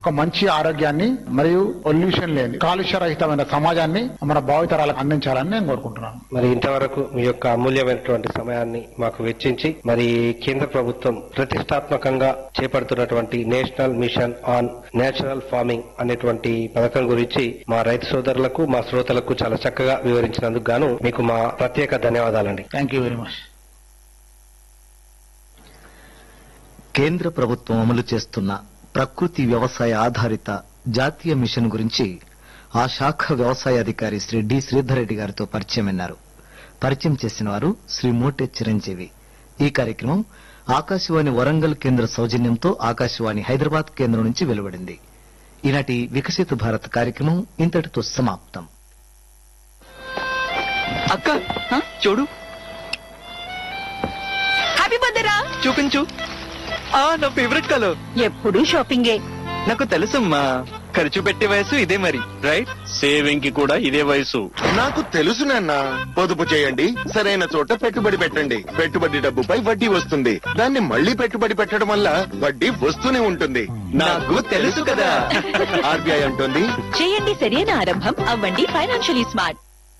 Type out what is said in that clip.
ఒక మంచి ఆరోగ్యాన్ని మరియు పొల్యూషన్ లేని కాలుష్య రహితమైన సమాజాన్ని మన భావితరాలకు అందించాలని నేను కోరుకుంటున్నాను మరి ఇంతవరకు మీ యొక్క అమూల్యమైనటువంటి సమయాన్ని మాకు వెచ్చించి మరి కేంద్ర ప్రభుత్వం ప్రతిష్టాత్మకంగా చేపడుతున్నటువంటి national mission on natural farming అనేటువంటి పథకం గురించి మా రైతు సోదరులకు మా శ్రోతలకు చాలా చక్కగా వివరించినందుకు గాను మీకు మా ప్రత్యేక ధన్యవాదాలండి థ్యాంక్ యూ వెరీ మచ్ కేంద్ర ప్రభుత్వం అమలు చేస్తున్న ప్రకృతి వ్యవసాయ ఆధారిత జాతీయ మిషన్ గురించి ఆ శాఖ వ్యవసాయ అధికారి శ్రీ డి శ్రీధర్ రెడ్డి గారితో పరిచయం విన్నారు పరిచయం చేసిన వారు శ్రీ మోటే చిరంజీవి ఈ కార్యక్రమం ఆకాశవాణి వరంగల్ కేంద్ర సౌజన్యంతో ఆకాశవాణి హైదరాబాద్ కేంద్రం నుంచి వెలువడింది ఈనాటి వికసిత భారత్ కార్యక్రమం ఇంతటితో సమాప్తం అక్క చూడు హ్యాపీ బర్త్డే రా చూపించు ఆ నా ఫేవరెట్ కలర్ ఎప్పుడు షాపింగే నాకు తెలుసమ్మా ఖర్చు పెట్టే వయసు ఇదే మరి రైట్ సేవింగ్ కి కూడా ఇదే వయసు నాకు తెలుసు నాన్న పొదుపు చేయండి సరైన చోట పెట్టుబడి పెట్టండి పెట్టుబడి డబ్బుపై వడ్డీ వస్తుంది దాన్ని మళ్ళీ పెట్టుబడి పెట్టడం వల్ల వడ్డీ వస్తూనే ఉంటుంది నాకు తెలుసు కదా ఆర్బీఐ అంటుంది చేయండి సరైన ఆరంభం అవ్వండి ఫైనాన్షియలీ స్మార్ట్